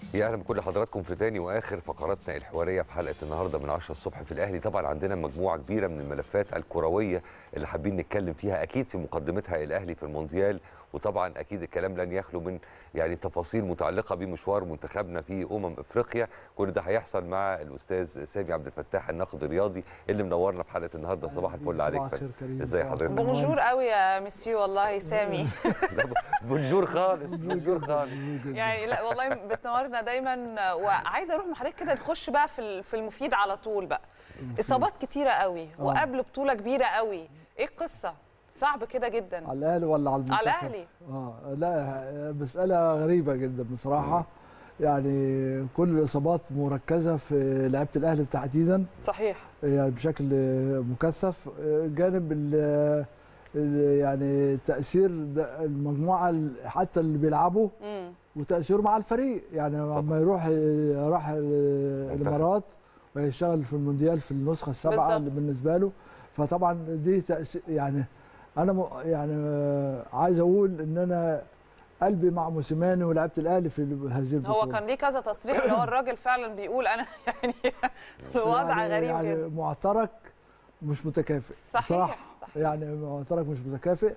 يا اهلا بكل حضراتكم في تاني واخر فقراتنا الحواريه في حلقه النهارده من 10 الصبح في الاهلي طبعا عندنا مجموعه كبيره من الملفات الكرويه اللي حابين نتكلم فيها اكيد في مقدمتها الاهلي في المونديال وطبعا اكيد الكلام لن يخلو من يعني تفاصيل متعلقه بمشوار منتخبنا في امم افريقيا كل ده هيحصل مع الاستاذ سامي عبد الفتاح الناقد الرياضي اللي منورنا في حلقه النهارده صباح الفل عليك صباح الخير كريم. ازي صباح حضرتك الخير. بونجور قوي يا مسيو والله سامي بونجور خالص بونجور خالص يعني لا والله بتنورنا دايما وعايزه اروح مع حضرتك كده نخش بقى في ال- في المفيد على طول بقى اصابات كتيره قوي آه. وقبل بطوله كبيره قوي ايه القصه صعب كده جدا على الاهلي ولا على المنتخب؟ على الأهلي. اه لا مساله غريبه جدا بصراحه يعني كل الاصابات مركزه في لعيبه الاهلي تحديدا صحيح يعني بشكل مكثف جانب ال- ال- يعني تاثير ده- المجموعه ال- حتى اللي بيلعبوا امم وتاثيره مع الفريق يعني لما يروح راح الامارات ويشتغل في المونديال في النسخه السابعه بالظبط. اللي بالنسبه له فطبعا دي تأثير يعني انا م- يعني آه، عايز اقول ان انا قلبي مع موسيماني ولاعيبه الاهلي في هذه البطوله هو كان ليه كذا تصريح اللي هو الراجل فعلا بيقول انا يعني الوضع يعني غريب يعني جدا معترك مش متكافئ صحيح صح صحيح يعني معترك مش متكافئ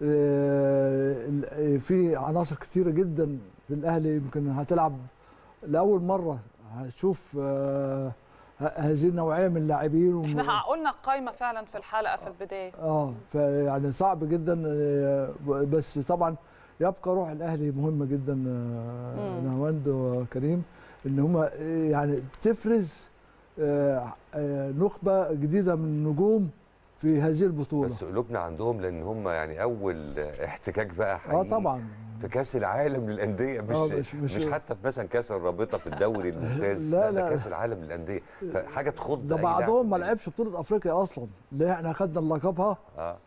آه، ال- في عناصر كتيره جدا في الاهلي يمكن هتلعب لاول مره هتشوف آه، ه- هذه النوعيه من اللاعبين وم- احنا قلنا القايمه فعلا في الحلقه في البدايه اه فيعني صعب جدا آه، بس طبعا يبقى روح الاهلي مهمه جدا آه، مم. نهاوند وكريم ان هم يعني تفرز آه، آه، نخبه جديده من النجوم في هذه البطوله بس قلوبنا عندهم لان هم يعني اول احتكاك بقى اه حقيقي طبعا في كاس العالم للانديه مش, آه، مش, مش- مش مش- حتى في مثلا كاس الرابطه في الدوري الممتاز لا، ده لا. كاس العالم للانديه فحاجه تخض ده أي لاعب بعضهم في ما الدنيا. لعبش بطوله افريقيا اصلا اللي احنا خدنا لقبها اه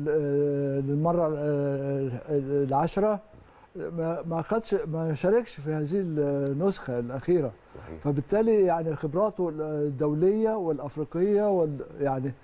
ل- للمره ال- العاشره ما ما خدش ما شاركش في هذه النسخه الاخيره صحيح فبالتالي يعني خبراته الدوليه والافريقيه وال يعني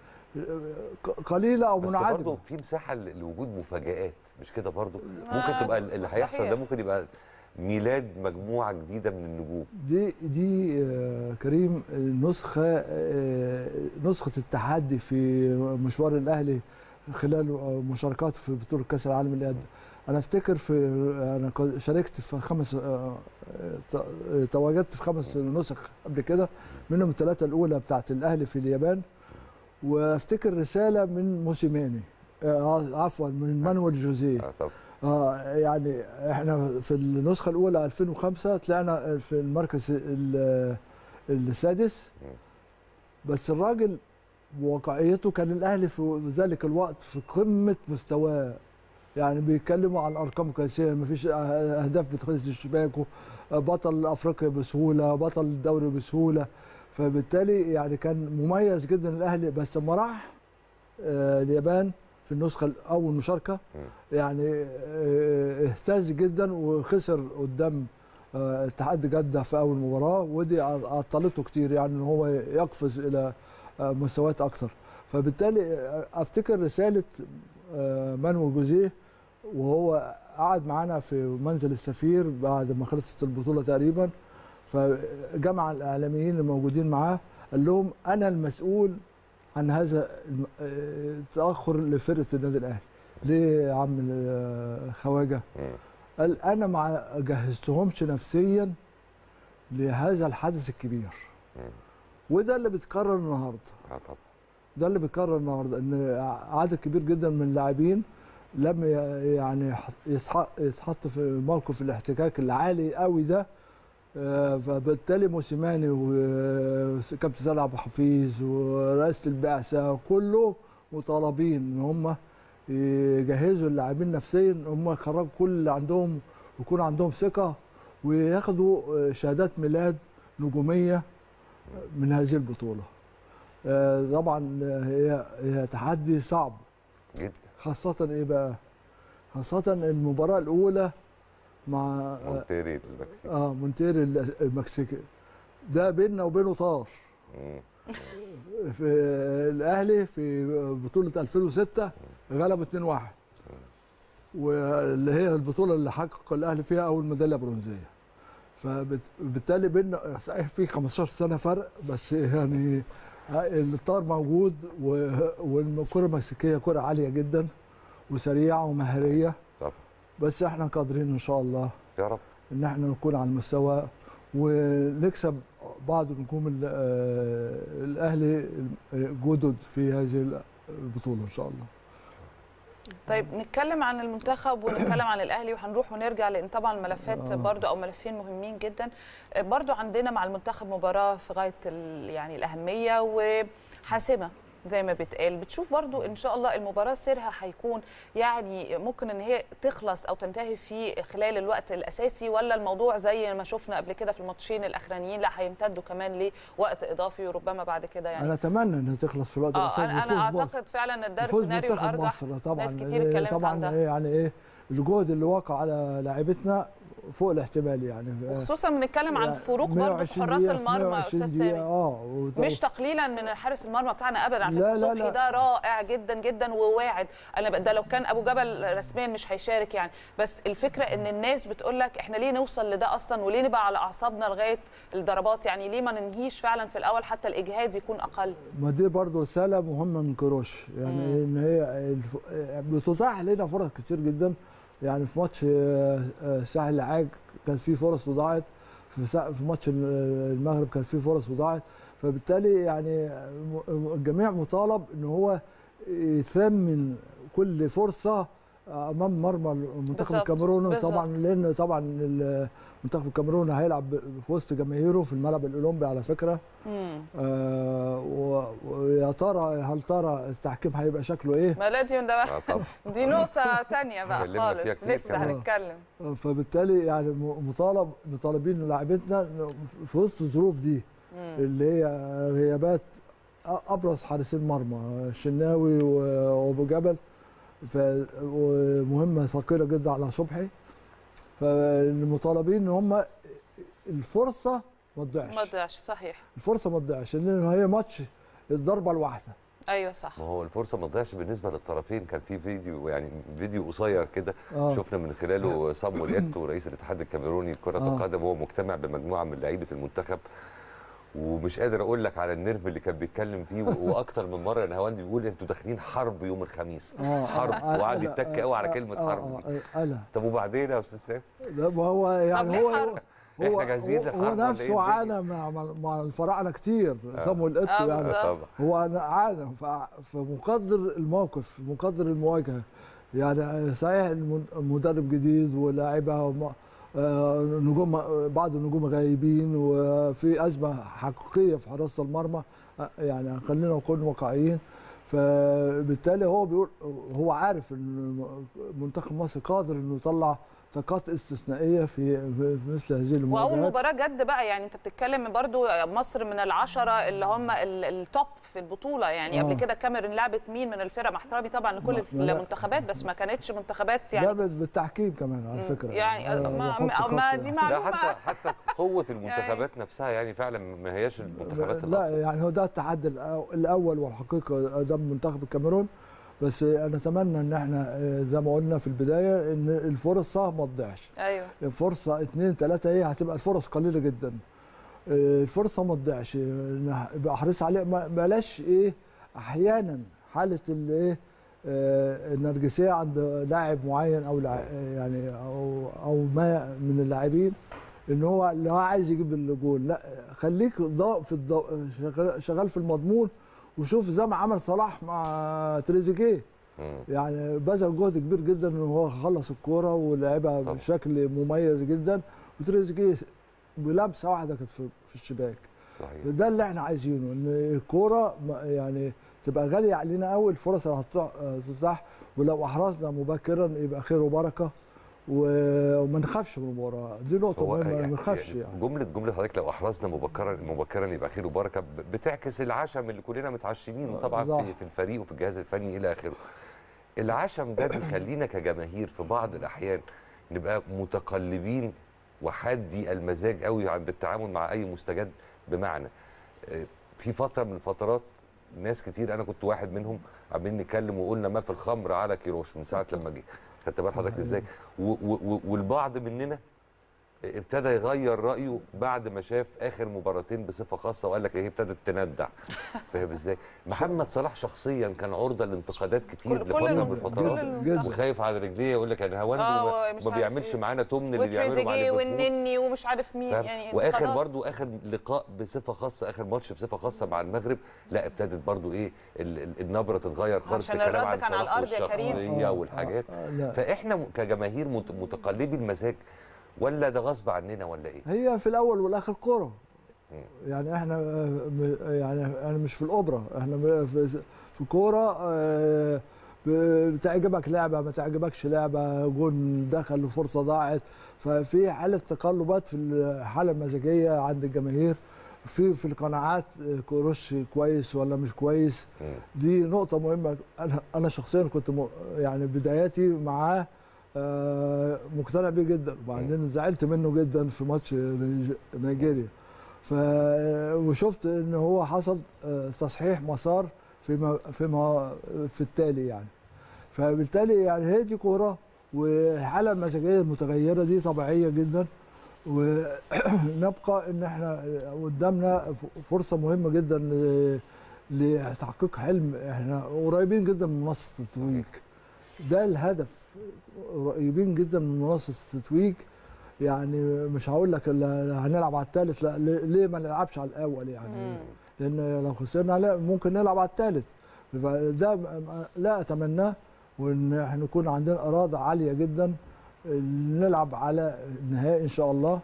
ق- قليله او بس برضه منعدمه في مساحه ل- لوجود مفاجآت مش كده برضه آه، ممكن تبقى ال- اللي هيحصل صحيح. ده ممكن يبقى ميلاد مجموعه جديده من النجوم دي دي آه، كريم النسخه آه، نسخه التحدي في مشوار الاهلي خلال آه، مشاركاته في بطوله كاس العالم لليد انا افتكر في انا كنت شاركت في خمس آه، آه، تواجدت في خمس نسخ قبل كده منهم الثلاثه الاولى بتاعت الاهلي في اليابان وافتكر رساله من موسيماني آه، عفوا من مانويل جوزيه اه طب اه يعني احنا في النسخه الاولى 2005 طلعنا في المركز ال- السادس بس الراجل واقعيته كان الاهلي في ذلك الوقت في قمه مستواه يعني بيتكلموا عن ارقام قياسيه مفيش اهداف بتخلص الشباك بطل افريقيا بسهوله بطل الدوري بسهوله فبالتالي يعني كان مميز جدا الاهلي بس لما راح آه، اليابان في النسخه اول مشاركه يعني آه، اهتز جدا وخسر قدام آه، اتحاد جده في اول مباراه ودي عطلته كتير يعني ان هو يقفز الى آه، مستويات اكثر فبالتالي آه، افتكر رساله آه، مانويل جوزيه وهو قعد معانا في منزل السفير بعد ما خلصت البطوله تقريبا فجمع الاعلاميين الموجودين معاه قال لهم انا المسؤول عن هذا الم- آه، التاخر لفرقه النادي الاهلي ليه يا عم آه، خواجه مم. قال انا ما جهزتهمش نفسيا لهذا الحدث الكبير مم. وده اللي بيتكرر النهارده اه طبعا ده اللي بيتكرر النهارده ان عدد كبير جدا من اللاعبين لم ي- يعني يح- يتح- يتحط في موقف الاحتكاك العالي قوي ده آه، فبالتالي موسيماني وكابتن سيد عبد الحفيظ ورئاسه البعثه كله مطالبين ان هم يجهزوا اللاعبين نفسيا ان هم يخرجوا كل اللي عندهم ويكون عندهم ثقه وياخدوا آه، شهادات ميلاد نجوميه من هذه البطوله. آه، طبعا هي هي تحدي صعب جدا خاصة ايه بقى؟ خاصة المباراة الأولى مع مونتيري المكسيك اه مونتيري المكسيكي ده بيننا وبينه طار مم. في الأهلي في بطولة 2006 غلب 2-1 واللي هي البطولة اللي حقق الأهلي فيها أول ميدالية برونزية فبالتالي بينا صحيح في 15 سنه فرق بس يعني الطار موجود و- والكره المكسيكيه كره عاليه جدا وسريعه ومهاريه طبعا بس احنا قادرين ان شاء الله يا رب ان احنا نكون على المستوى ونكسب بعض نجوم ال- آه، الاهلي جدد في هذه البطوله ان شاء الله طيب نتكلم عن المنتخب ونتكلم عن الاهلي وهنروح ونرجع لان طبعا الملفات آه. برضو او ملفين مهمين جدا برضو عندنا مع المنتخب مباراه في غايه ال- يعني الاهميه وحاسمه زي ما بتقال بتشوف برضو ان شاء الله المباراه سيرها هيكون يعني ممكن ان هي تخلص او تنتهي في خلال الوقت الاساسي ولا الموضوع زي ما شفنا قبل كده في الماتشين الاخرانيين لا هيمتدوا كمان لوقت اضافي وربما بعد كده يعني انا اتمنى انها تخلص في الوقت اه الاساسي انا بفوز انا مصر. اعتقد فعلا ان ده بفوز السيناريو منتخب الارجح مصر طبعا ناس كتير إيه اتكلمت طبعا عن ده. إيه يعني ايه الجهد اللي واقع على لاعبتنا فوق الاحتمال يعني وخصوصا بنتكلم عن يعني فروق برضه في 120 حراس دقيقة في المرمى يا 120 استاذ دقيقة، سامي اه وط- مش تقليلا من حارس المرمى بتاعنا ابدا على لا، فكره لا، صبحي لا. ده رائع جدا جدا وواعد انا ب- ده لو كان ابو جبل رسميا مش هيشارك يعني بس الفكره ان الناس بتقول لك احنا ليه نوصل لده اصلا وليه نبقى على اعصابنا لغايه الضربات يعني ليه ما ننهيش فعلا في الاول حتى الاجهاد يكون اقل ما دي برضه رسالة مهمة من كروش يعني مم. ان هي الف- بتتاح لنا فرص كتير جدا يعني في ماتش آه، آه، ساحل العاج كان في فرص وضاعت في سا- في ماتش ال- المغرب كان في فرص وضاعت فبالتالي يعني م- الجميع مطالب ان هو يثمن كل فرصة امام مرمى المنتخب بالظبط، الكاميروني بالظبط. طبعا لان طبعا المنتخب الكاميروني هيلعب في وسط جماهيره في الملعب الاولمبي على فكره مم. آه، و- ويا ترى هل ترى التحكيم هيبقى شكله ايه ما لا دي ده آه طبعا دي نقطه تانية بقى اتكلمنا خالص فيها كتير لسه كمان. هنتكلم آه، فبالتالي يعني م- مطالب مطالبين لاعبتنا إنه في وسط الظروف دي مم. اللي هي غيابات أ- ابرز حارسين مرمى الشناوي و- وابو جبل ف- ومهمه ثقيله جدا على صبحي فالمطالبين ان هم الفرصه ما تضيعش ما تضيعش صحيح الفرصه ما تضيعش لان هي ماتش الضربه الواحده ايوه صح ما هو الفرصه ما تضيعش بالنسبه للطرفين كان في فيديو يعني فيديو قصير كده اه شفنا من خلاله صامويل ايتو رئيس الاتحاد الكاميروني لكره آه. القدم وهو مجتمع بمجموعه من لعيبه المنتخب ومش قادر اقول لك على النيرف اللي كان بيتكلم فيه و- واكتر من مره نهاوندي بيقول انتوا داخلين حرب يوم الخميس اه حرب آه، وقعد آه، يتك آه، قوي على آه، كلمه آه، حرب دي. آه، آه، انا طب وبعدين يا استاذ سام لا ما هو يعني ليه هو حرب؟ هو إحنا جاهزين هو- للحرب هو ولا إيه نفسه الدنيا؟ عانى مع مع- مع الفراعنه كتير صامويل ايتو آه، يعني بالظبط. طبعا هو أنا عانى ف- فمقدر الموقف مقدر المواجهه يعني صحيح الم- المدرب جديد ولاعيبه وم- آه، نجوم بعض النجوم غايبين وفي ازمه حقيقيه في حراسه المرمى آه، يعني خلينا نكون واقعيين فبالتالي هو بيقول هو عارف ان منتخب مصر قادر انه يطلع طاقات استثنائيه في في مثل هذه واول المواجهات مباراه جد بقى يعني انت بتتكلم برضو مصر من العشره اللي هم ال- التوب في البطوله يعني آه. قبل كده الكاميرون لعبت مين من الفرق مع احترامي طبعا لكل ما- ما لا. المنتخبات بس ما كانتش منتخبات يعني يعني بالتحكيم كمان على فكره يعني آه، ما, بحط ما, ما خط دي يعني. لا معلومه حتى حتى قوه المنتخبات نفسها يعني فعلا ما هياش المنتخبات لا الأقوى. يعني هو ده التحدي الأو- الاول والحقيقه قدام منتخب الكاميرون بس انا اتمنى ان احنا آه، زي ما قلنا في البدايه ان الفرصه ما تضيعش ايوه فرصه اثنين ثلاثه ايه هتبقى الفرص قليله جدا آه، الفرصه ما تضيعش آه، يبقى احرص عليها ما- بلاش ايه احيانا حاله الايه آه، النرجسيه عند لاعب معين او لع- يعني او او ما من اللاعبين ان هو اللي هو عايز يجيب الجول لا خليك ضا في الضو... شغال- شغال في المضمون وشوف زي ما عمل صلاح مع تريزيجيه مم. يعني بذل جهد كبير جدا ان هو خلص الكوره ولعبها طبعا. بشكل مميز جدا وتريزيجيه بلمسه واحده كانت في في الشباك صحيح ده اللي احنا عايزينه ان الكوره ما- يعني تبقى غاليه علينا قوي الفرص اللي هتطع- هتتاح ولو احرزنا مبكرا يبقى خير وبركه و- وما نخافش من المباراه دي نقطه هو مهمه يعني ما نخافش يعني جمله جمله حضرتك لو احرزنا مبكرا مبكرا يبقى خير وبركه ب- بتعكس العشم اللي كلنا متعشمينه آه، طبعا صح. في, في الفريق وفي الجهاز الفني الى اخره العشم ده بيخلينا كجماهير في بعض الاحيان نبقى متقلبين وحادي المزاج قوي عند التعامل مع اي مستجد بمعنى آه، في فتره من الفترات ناس كتير انا كنت واحد منهم عمالين نتكلم وقلنا ما في الخمر على كيروش من ساعه لما جه خدت بال حضرتك ازاي و- و- و- والبعض مننا ابتدى يغير رايه بعد ما شاف اخر مباراتين بصفه خاصه وقال لك هي ابتدت تندع فاهم ازاي محمد صلاح شخصيا كان عرضه لانتقادات كتير كل- كل لفتره الم- من الفترات كل جدا. وخايف على رجليه يقول لك انا هوان آه، وما- ومش ما عارف بيعملش إيه. معانا تمن اللي بيعمله مع وتريزيجيه ليفربول والنني ومش عارف مين فاهم؟ يعني واخر انتقادات. برضو اخر لقاء بصفه خاصه اخر ماتش بصفه خاصه مع المغرب لا ابتدت برضو ايه ال- ال- النبره تتغير خالص في عشان الكلام الرد عن كان على صلاح الأرض يا كريم. والشخصيه آه، والحاجات آه، آه، لا. فاحنا م- كجماهير مت- متقلبي المزاج ولا ده غصب عننا ولا ايه؟ هي في الاول والاخر كوره مم. يعني احنا آه، م- يعني انا مش في الاوبرا احنا ب- في في كوره آه، ب- بتعجبك لعبه ما تعجبكش لعبه جون دخل وفرصه ضاعت ففي حاله تقلبات في الحاله المزاجيه عند الجماهير في في القناعات آه، كروش كويس ولا مش كويس مم. دي نقطة مهمة أنا أنا شخصيا كنت م... يعني بداياتي معاه آه، مقتنع بيه جدا وبعدين زعلت منه جدا في ماتش نيج- نيجيريا ف وشفت ان هو حصل آه، تصحيح مسار فيما فيما في التالي يعني فبالتالي يعني هي دي كوره والحاله المزاجيه المتغيره دي طبيعيه جدا ونبقى ان احنا قدامنا فرصه مهمه جدا ل- لتحقيق حلم احنا قريبين جدا من منصه التتويج ده الهدف قريبين جدا من منصه التتويج يعني مش هقول لك لا هنلعب على الثالث لا ليه ليه ما نلعبش على الاول يعني مم. لان لو خسرنا لا ممكن نلعب على الثالث فده م- م- لا اتمناه وان احنا يكون عندنا اراده عاليه جدا نلعب على النهائي ان شاء الله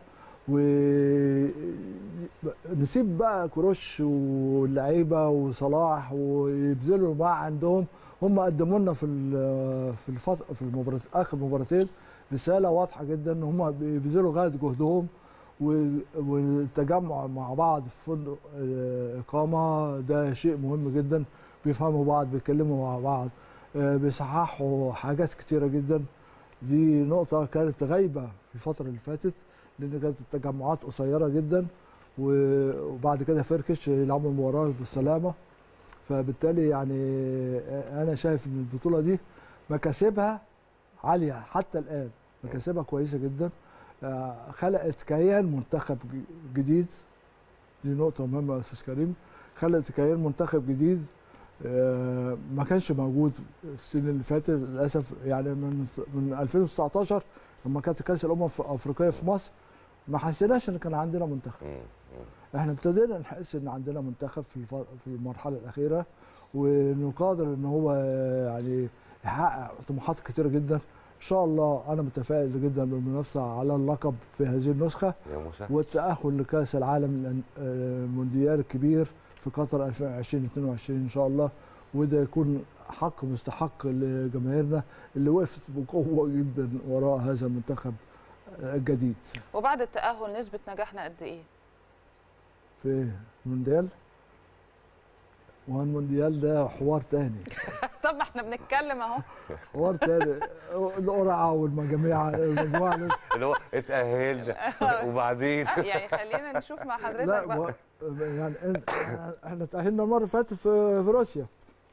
ونسيب بقى كروش واللعيبه وصلاح ويبذلوا ما عندهم هم قدموا لنا في ال- في الفتره في المباراه اخر مباراتين رساله واضحه جدا ان هم بيبذلوا غايه جهدهم و- والتجمع مع بعض في فندق آه، اقامه ده شيء مهم جدا بيفهموا بعض بيتكلموا مع بعض آه، بيصححوا حاجات كتيره جدا دي نقطه كانت غايبه في الفتره اللي فاتت لان كانت التجمعات قصيره جدا و- وبعد كده فركش يلعبوا المباراه بالسلامه فبالتالي يعني آه، انا شايف ان البطوله دي مكاسبها عاليه حتى الان مكاسبها كويسه جدا آه، خلقت كيان منتخب ج- جديد دي نقطة مهمة يا أستاذ كريم خلقت كيان منتخب جديد آه، ما كانش موجود السنة اللي فاتت للأسف يعني من من 2019 لما كانت كأس الأمم الف- الأفريقية في مصر ما حسيناش إن كان عندنا منتخب مم. مم. احنا ابتدينا نحس ان عندنا منتخب في الف- في المرحله الاخيره وانه قادر ان هو يعني يحقق طموحات كتيره جدا ان شاء الله انا متفائل جدا بالمنافسه على اللقب في هذه النسخه يا موسى والتاهل لكاس العالم الأن- آه، المونديال الكبير في قطر 2022 ان شاء الله وده يكون حق مستحق لجماهيرنا اللي وقفت بقوه جدا وراء هذا المنتخب آه، الجديد وبعد التاهل نسبه نجاحنا قد ايه في المونديال والمونديال ده حوار تاني طب ما احنا بنتكلم اهو حوار تاني القرعه والمجاميع المجموعه لسه- اللي هو اتاهلنا وبعدين آه، يعني خلينا نشوف مع حضرتك لا بقى و- يعني إن- احنا تاهلنا المره اللي فاتت في في روسيا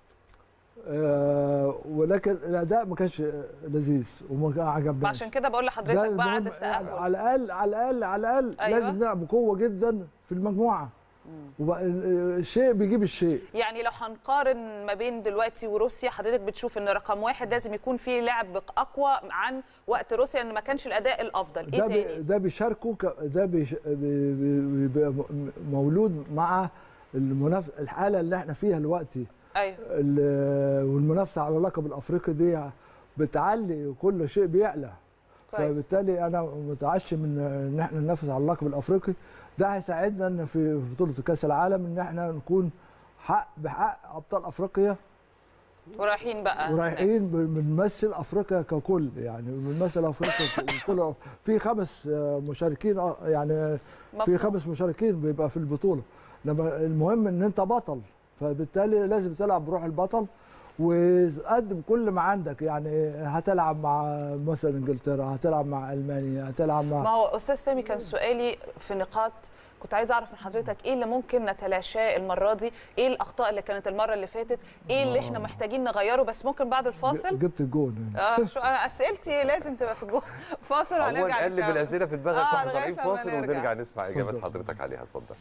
آه، ولكن الاداء ما كانش لذيذ وما عجبناش عشان كده بقول ده لحضرتك بعد المهم يعني التاهل على الاقل على الاقل على الاقل أيوة. لازم نلعب بقوه جدا في المجموعه وبقى الشيء بيجيب الشيء يعني لو هنقارن ما بين دلوقتي وروسيا حضرتك بتشوف ان رقم واحد لازم يكون فيه لعب اقوى عن وقت روسيا ان ما كانش الاداء الافضل ايه ده بي تاني ده بيشاركوا ك- ده بيش بي بي بيبقى م- مولود مع المناف... الحاله اللي احنا فيها دلوقتي ايوه ال- والمنافسه على اللقب الافريقي دي بتعلي وكل شيء بيعلى كويس فبالتالي انا متعشم ان ان احنا ننافس على اللقب الافريقي ده هيساعدنا ان في بطوله كاس العالم ان احنا نكون حق بحق ابطال افريقيا ورايحين بقى ورايحين ننافس. ب- بنمثل افريقيا ككل يعني بنمثل افريقيا ككل في خمس آه، مشاركين آه، يعني في مفهوم. خمس مشاركين بيبقى في البطوله لما المهم ان انت بطل فبالتالي لازم تلعب بروح البطل وقدم كل ما عندك يعني هتلعب مع مثلا انجلترا هتلعب مع المانيا هتلعب ما مع هو استاذ سامي كان سؤالي في نقاط كنت عايزه اعرف من حضرتك ايه اللي ممكن نتلاشاه المره دي ايه الاخطاء اللي كانت المره اللي فاتت ايه اللي احنا محتاجين نغيره بس ممكن بعد الفاصل جبت الجون اه شو أنا اسئلتي لازم تبقى في الجو فاصل اول وهنرجع قلب نكمل. الاسئله في دماغك آه، واحنا لغاية طالعين لما فاصل نرجع. ونرجع نسمع اجابات اتفضل. حضرتك عليها اتفضل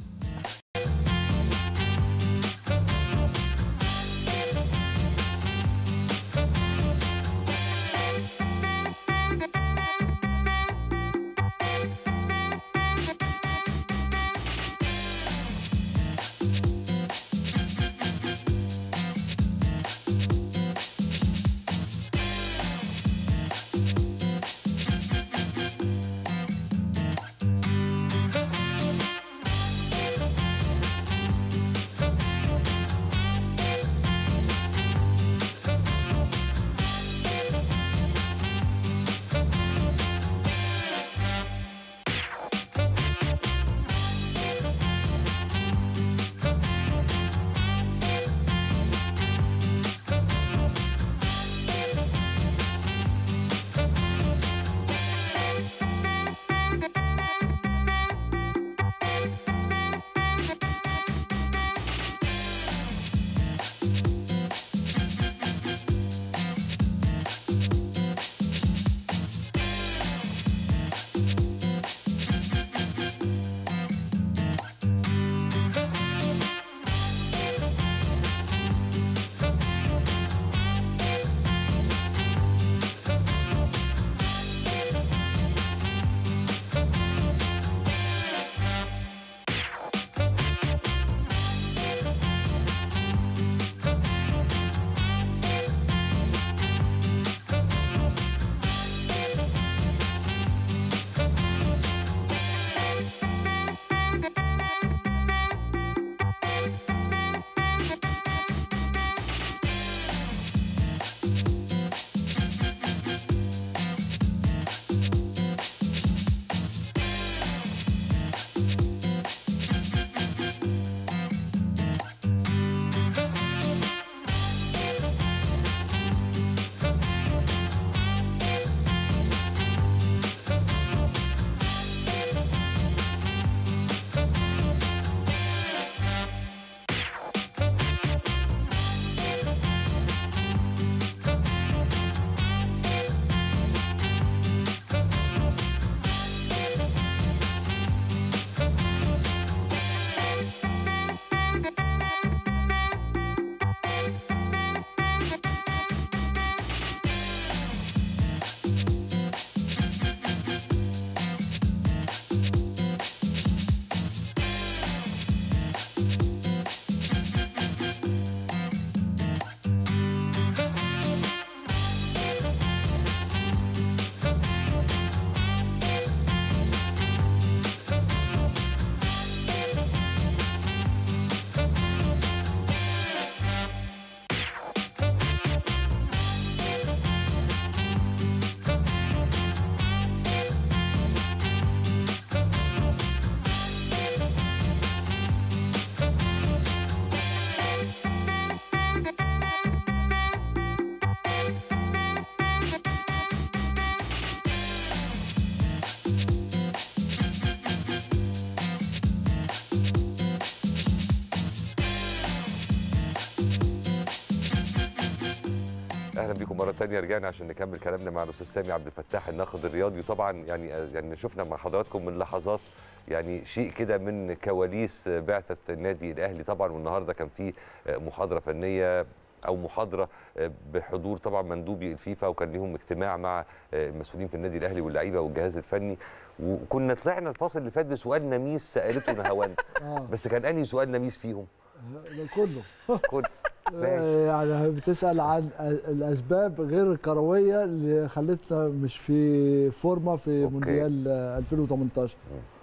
اهلا بكم مره تانية رجعنا عشان نكمل كلامنا مع الاستاذ سامي عبد الفتاح الناقد الرياضي وطبعا يعني يعني شفنا مع حضراتكم من لحظات يعني شيء كده من كواليس بعثه النادي الاهلي طبعا والنهارده كان في محاضره فنيه او محاضره بحضور طبعا مندوبي الفيفا وكان ليهم اجتماع مع المسؤولين في النادي الاهلي واللعيبه والجهاز الفني وكنا طلعنا الفاصل اللي فات بسؤال نميس سالته نهاوند اه بس كان انهي سؤال نميس فيهم؟ ده كله كل آه، يعني بتسال عن الاسباب غير الكرويه اللي خلتنا مش في فورمه في أوكي. مونديال آه، 2018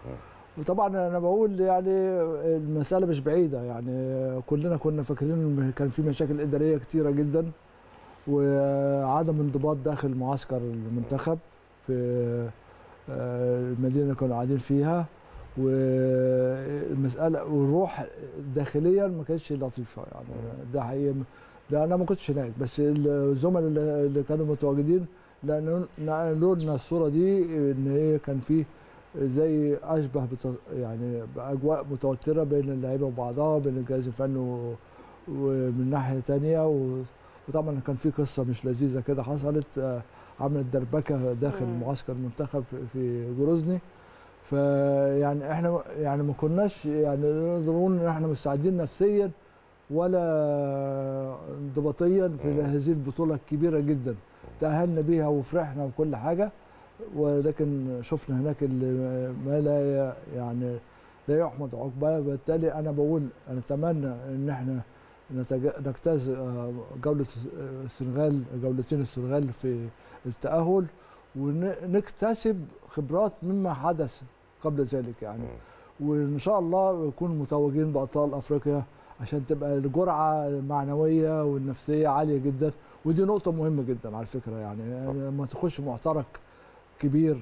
وطبعا انا بقول يعني المساله مش بعيده يعني كلنا كنا فاكرين ان كان في مشاكل اداريه كتيره جدا وعدم انضباط داخل معسكر المنتخب في آه، المدينه اللي كانوا قاعدين فيها والمساله والروح داخليا ما كانتش لطيفه يعني ده حقيقي لا انا ما كنتش هناك بس الزملاء اللي اللي كانوا متواجدين لأن- نقلوا لنا الصوره دي ان هي كان في زي اشبه بت... يعني باجواء متوتره بين اللعيبه وبعضها بين الجهاز الفني و... ومن ناحيه تانية و... وطبعا كان في قصه مش لذيذه كده حصلت آه، عملت دربكه داخل مم. معسكر المنتخب في- في جروزني فيعني احنا يعني ما كناش يعني نقدر نقول ان احنا مستعدين نفسيا ولا انضباطيا في مم. هذه البطوله الكبيره جدا تاهلنا بيها وفرحنا وكل حاجه ولكن شفنا هناك اللي ما لا ي- يعني لا يحمد عقباه بالتالي انا بقول انا اتمنى ان احنا نتج- نجتاز آه، جوله السنغال جولتين السنغال في التاهل ونكتسب خبرات مما حدث قبل ذلك يعني مم. وان شاء الله نكون متوجين بابطال افريقيا عشان تبقى الجرعه المعنويه والنفسيه عاليه جدا ودي نقطه مهمه جدا على فكره يعني لما تخش معترك كبير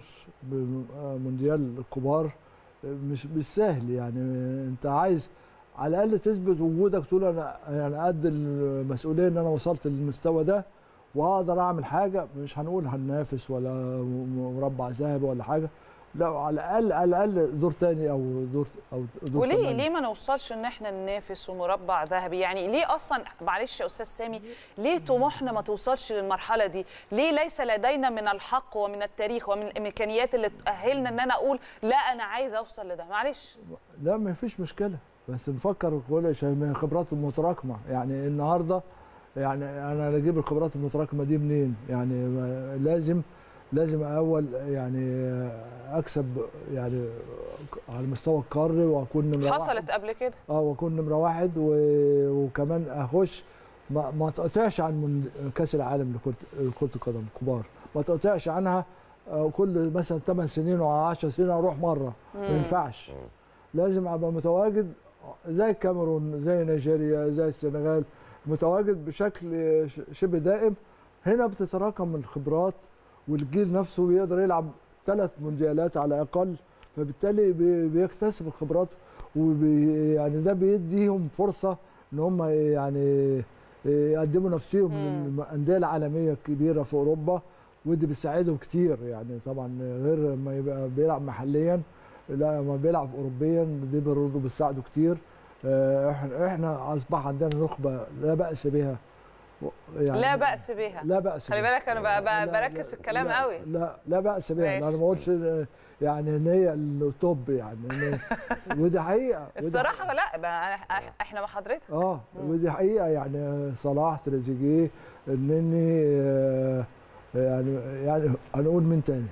بمونديال الكبار مش مش سهل يعني انت عايز على الاقل تثبت وجودك تقول انا يعني قد المسؤوليه ان انا وصلت للمستوى ده واقدر اعمل حاجه مش هنقول هننافس ولا مربع ذهبي ولا حاجه لا على الاقل على الاقل دور تاني او دور او دور وليه تمانية. ليه ما نوصلش ان احنا ننافس ومربع ذهبي يعني ليه اصلا معلش يا استاذ سامي ليه طموحنا ما توصلش للمرحله دي ليه ليس لدينا من الحق ومن التاريخ ومن الامكانيات اللي تاهلنا ان انا اقول لا انا عايز اوصل لده معلش لا ما فيش مشكله بس نفكر كل شيء من الخبرات المتراكمه يعني النهارده يعني انا اجيب الخبرات المتراكمه دي منين يعني ما- لازم لازم اول يعني اكسب يعني على المستوى القاري واكون نمره واحد. حصلت قبل كده اه واكون نمره واحد و... وكمان اخش ما, ما تقطعش عن من كاس العالم لكره كره القدم كبار ما تقطعش عنها آه، كل مثلا 8 سنين او 10 سنين اروح مره ما مم. ينفعش لازم ابقى متواجد زي الكاميرون زي نيجيريا زي السنغال متواجد بشكل ش- شبه دائم هنا بتتراكم الخبرات والجيل نفسه بيقدر يلعب ثلاث مونديالات على الاقل فبالتالي بي- بيكتسب الخبرات وبي يعني ده بيديهم فرصه ان هم يعني يقدموا نفسهم مم. للانديه العالميه الكبيره في اوروبا ودي بتساعدهم كتير يعني طبعا غير ما يبقى بيلعب محليا لا ما بيلعب اوروبيا دي برضه بتساعده كتير آه، احنا احنا اصبح عندنا نخبه لا باس بها يعني لا باس بها لا باس خلي بها. بالك انا بقى بقى لا- بركز لا- في الكلام لا قوي لا لا باس بها ماشي. انا ما بقولش إن- يعني ان هي التوب يعني إن- ودي حقيقه ودي الصراحه لا بقى احنا مع حضرتك اه ودي حقيقه يعني صلاح تريزيجيه النني آه، يعني يعني هنقول مين تاني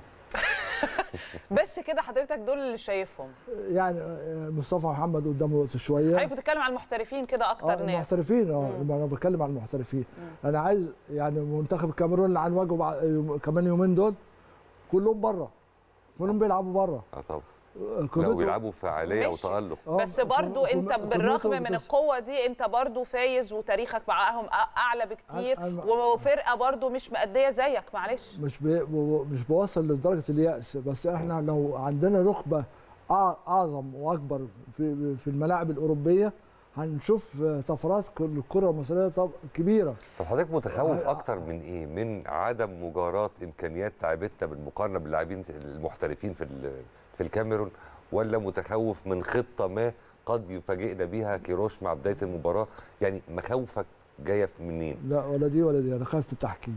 بس كده حضرتك دول اللي شايفهم يعني آه، مصطفى محمد قدامه وقت شويه حضرتك بتتكلم عن المحترفين كده اكتر اه ناس المحترفين اه مم. انا بتكلم عن المحترفين انا عايز يعني منتخب الكاميرون اللي عن وجهه بعد يوم- كمان يومين دول كلهم بره كلهم بيلعبوا بره اه طبعا آه، لا قيمته- وبيلعبوا بفعاليه ماشي. وتالق آه، بس برضو قيم- انت قيمته بالرغم من بتس- القوه دي انت برضو فايز وتاريخك معاهم أ- اعلى بكتير أنا- أنا- وفرقه برضو مش مأديه زيك معلش مش بي مش بوصل لدرجه اليأس بس احنا لو عندنا نخبه أع- اعظم واكبر في في الملاعب الاوروبيه هنشوف طفرات الكره المصريه طب كبيره طب حضرتك متخوف آه، اكتر من ايه من عدم مجاراه امكانيات لاعبتنا بالمقارنه باللاعبين المحترفين في ال- في الكاميرون ولا متخوف من خطه ما قد يفاجئنا بيها كيروش مع بدايه المباراه يعني مخاوفك جايه منين لا ولا دي ولا دي انا خايف من التحكيم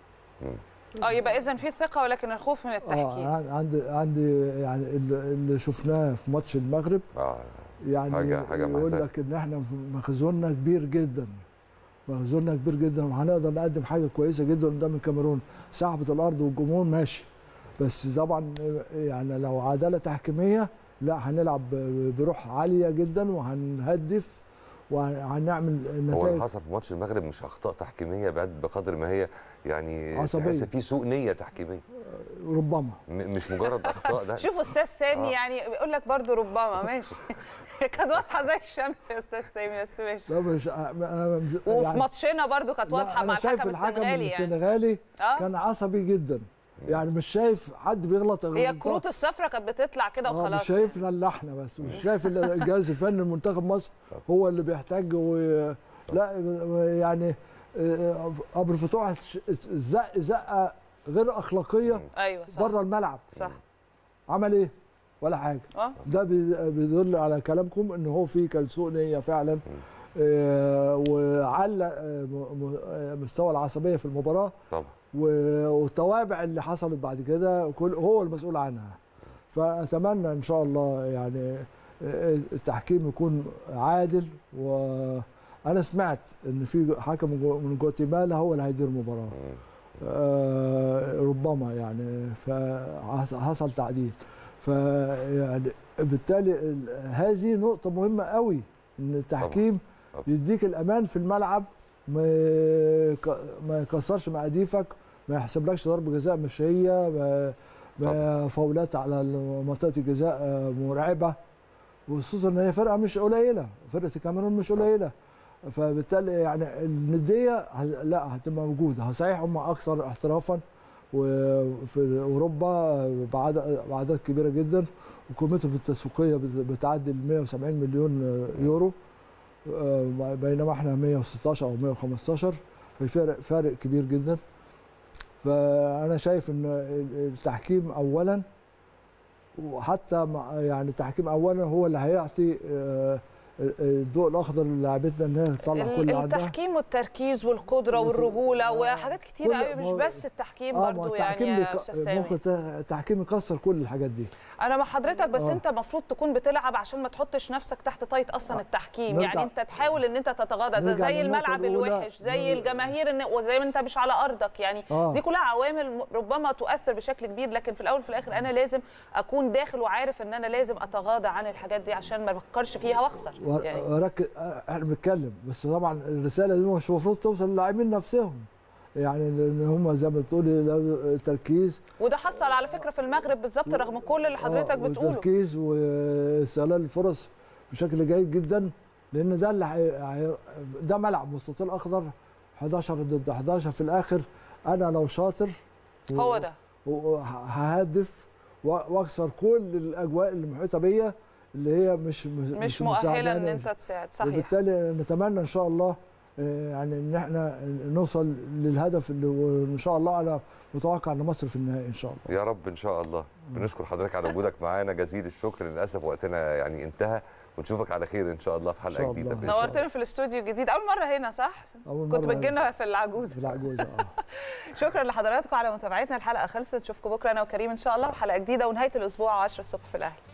اه يبقى اذا في ثقه ولكن الخوف من اه التحكيم عن- عندي عندي يعني اللي اللي شفناه في ماتش المغرب اه يعني حاجة- حاجة يقول مأساة. لك ان احنا مخزوننا كبير جدا مخزوننا كبير جدا وهنقدر نقدم حاجه كويسه جدا قدام الكاميرون صاحبه الارض والجمهور ماشي بس طبعا يعني لو عداله تحكيميه لا هنلعب ب- بروح عاليه جدا وهنهدف وهنعمل هو اللي نتائج حصل في ماتش المغرب مش اخطاء تحكيميه بقد بقدر ما هي يعني عصبية. تحس في سوء نيه تحكيميه ربما م- مش مجرد اخطاء ده شوف استاذ سامي آه. يعني بيقول لك برضو ربما ماشي كانت واضحه زي الشمس يا استاذ سامي بس ماشي لا مش أنا وفي يعني ماتشنا برضو كانت لا، واضحه أنا مع شايف الحكم الحكم السنغالي يعني السنغالي اه كان عصبي جدا يعني مش شايف حد بيغلط هي غلطات. الكروت الصفراء كانت بتطلع كده اه وخلاص مش شايفنا اللي احنا بس مش شايف إلا الجهاز الفني لمنتخب مصر هو اللي بيحتاج و... لا يعني آه، ابو الفتوح ش- زق زقه غير اخلاقيه ايوه صح بره الملعب صح عمل ايه ولا حاجه اه ده بي- بيدل على كلامكم ان هو في كلسوء نيه فعلا آه، وعلى آه، م- م- آه، مستوى العصبيه في المباراه طبعا و- والتوابع اللي حصلت بعد كده كل هو المسؤول عنها فاتمنى ان شاء الله يعني التحكيم يكون عادل وانا سمعت ان في حكم من جواتيمالا هو اللي هيدير المباراه آه، ربما يعني فحصل تعديل فيعني بالتالي ال- هذه نقطه مهمه قوي ان التحكيم طبعاً. يديك الامان في الملعب ما يك- ما يكسرش مقاديفك ما يحسبلكش ضربه جزاء مش هي ما- ما فاولات على منطقه الجزاء آه، مرعبه وخصوصا ان هي فرقه مش قليله فرقه الكاميرون مش قليله فبالتالي يعني النديه ه- لا هتبقى موجوده صحيح هم اكثر احترافا وفي اوروبا بعدد باعداد كبيره جدا وقيمتهم التسويقيه بت- بتعدي ال 170 مليون يورو آه، بينما احنا 116 او 115 في فرق فارق كبير جدا فانا شايف ان التحكيم اولا وحتى مع يعني التحكيم اولا هو اللي هيعطي آه، الضوء الاخضر للاعبتنا ان هي تطلع كل اللي عندها التحكيم والتركيز والقدره والرجوله وحاجات كتير كل- قوي ما مش هو- بس التحكيم اه ما برضو التحكيم يعني يا بيك- استاذ سامي ممكن ت- التحكيم يكسر كل الحاجات دي انا مع حضرتك بس آه. انت المفروض تكون بتلعب عشان ما تحطش نفسك تحت طايت اصلا آه. التحكيم نرجع- يعني انت تحاول ان انت تتغاضى ده نرجع زي للنقطة الملعب الأولى. الوحش زي نر- الجماهير إن وزي ما انت مش على ارضك يعني آه. دي كلها عوامل م- ربما تؤثر بشكل كبير لكن في الاول وفي الاخر انا لازم اكون داخل وعارف ان انا لازم اتغاضى عن الحاجات دي عشان ما افكرش فيها واخسر يعني وركز احنا بنتكلم بس طبعا الرساله دي مش المفروض توصل للاعبين نفسهم يعني لان هم زي ما بتقولي لو- تركيز وده حصل على فكره في المغرب بالظبط رغم كل اللي حضرتك آه، بتقوله وتركيز واستغلال الفرص بشكل جيد جدا لان ده اللي حي... حي- ده ملعب مستطيل اخضر 11 ضد 11 في الاخر انا لو شاطر و- هو ده وههدف واكسر كل الاجواء اللي محيطه بيا اللي هي مش مش مؤهله ان انت تساعد صحيح وبالتالي نتمنى ان شاء الله آه، يعني ان احنا نوصل للهدف اللي وان شاء الله انا متوقع ان مصر في النهائي ان شاء الله يا رب ان شاء الله بنشكر حضرتك على وجودك معانا جزيل الشكر للاسف وقتنا يعني انتهى ونشوفك على خير ان شاء الله في إن حلقه شاء جديده الله. بإذن الله. نورتنا في الاستوديو الجديد اول مره هنا صح أول كنت مرة بتجينا في العجوز في العجوزه اه شكرا لحضراتكم على متابعتنا الحلقه خلصت نشوفكم بكره انا وكريم ان شاء الله وحلقه جديده ونهايه الاسبوع 10 الصبح في الاهلي